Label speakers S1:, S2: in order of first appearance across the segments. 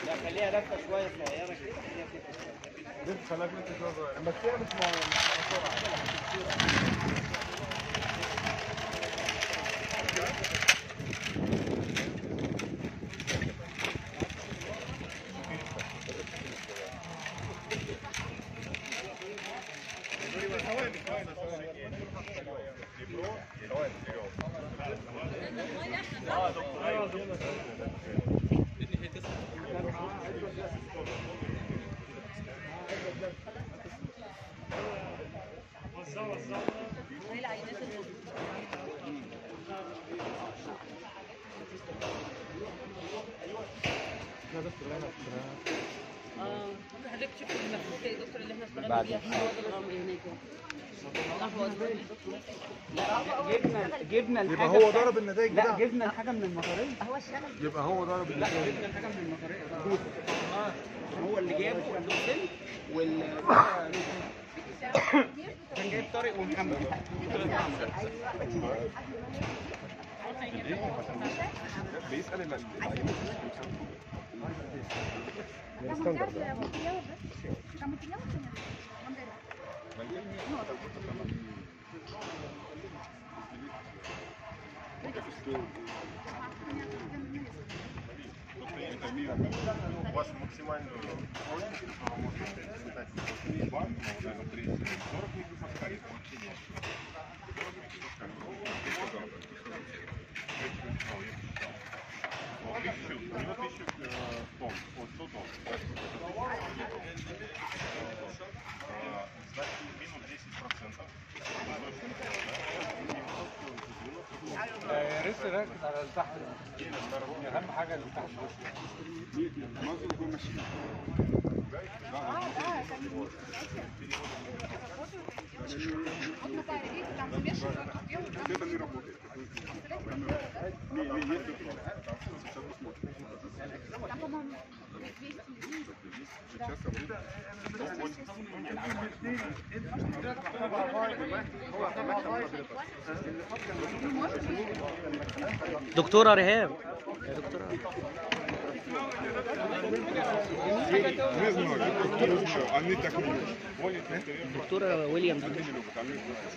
S1: لا خليها لفه شويه صغيره كده خليها كده
S2: بنت خلاك بنت شويه صغيره بس هي مش مع- مش بسرعه
S3: اه ممكن حضرتك تشوف المفروض يا دكتور اللي احنا اشتغلنا بيها في مواد الغرام ايه هناك لحظه
S1: لا جبنا جبنا
S2: يبقى
S1: الحاجه
S2: هو ضرب النتائج
S1: لا
S2: بتاعته
S1: جبنا الحاجه من المطريه
S2: يبقى هو ضرب
S1: لا
S2: النتائج
S1: جبنا الحاجه من المطريه اه هو اللي جابه ودوسن وال كان جايب طارق ومحمد
S2: بيسال ال-
S4: У вас максимальную скорость, которую можно испытать в банк, наверное, 30 40 мегапаскалей, это вообще нет. Вот тысячу, у него тысячу э, тонн, вот 100 тонн. Э, Значит, минус 10 процентов.
S2: يا ريت ركز على اللي تحت اهم حاجه اللي تحت
S4: Это не работает. Не, не, есть Сейчас посмотрим. Сейчас
S1: دكتوره رهاب
S4: Не знаю, тому що вони так люблять. Вони так
S1: دكتوره ويليامز
S4: не люблять, вони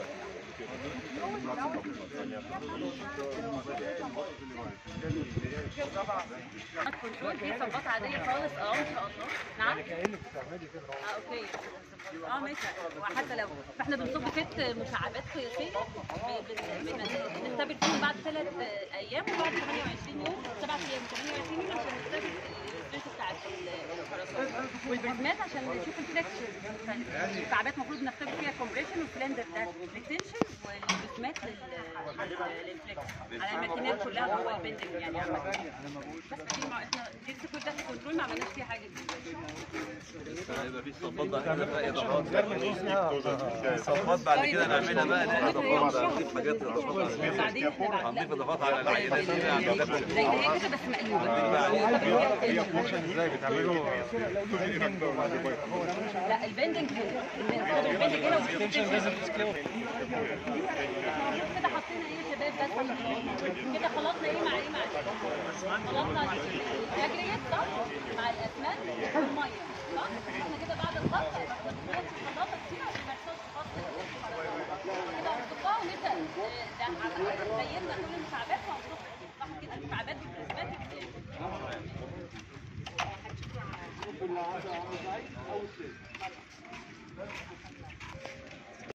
S3: كنترول دي صبات عاديه خالص اه ان شاء الله نعم
S2: كانك بتعملي كده
S3: اه اوكي اه ماشي وحتى لو فاحنا بنصب ست مكعبات قياسيه ب- بن- بن- بنختبر فيهم بعد ثلاث ايام وبعد 28 يوم سبع ايام 28 يوم عشان نختبر الستريس بتاعت الخرسانه والبسمات عشان نشوف الفليكشن المكعبات المفروض نختبر فيها كومبريشن والسلندر ده للتنشن والبسمات للفليكس على الماكينات كلها هو البندنج يعني عامه بس دي ما احنا دي كل ده كنترول ما عملناش فيها حاجه
S5: هيبقى في صباط بعد كده بقى اضافات
S4: тоже
S5: صباط بعد كده نعملها بقى نلاقي اضافات هنضيف حاجات
S3: بعدين
S5: هنضيف اضافات على العينات دي
S3: يعني زي ما هي كده بس مقلوبه
S2: ازاي بتعملوا
S3: لا البندنج هنا البندنج هنا لازم تسكلوا كده حطينا ايه يا شباب بس كده خلطنا ايه مع ايه مع ايه خلطنا الاجريات صح مع الاسمنت والميه صح احنا كده بعد الخلط هنحط الخلاطه كتير عشان ما يحصلش خلط كده هنحطها ونبدا آه، ده زينا كل المكعبات وهنحط صح كده المكعبات دي بالنسبه لي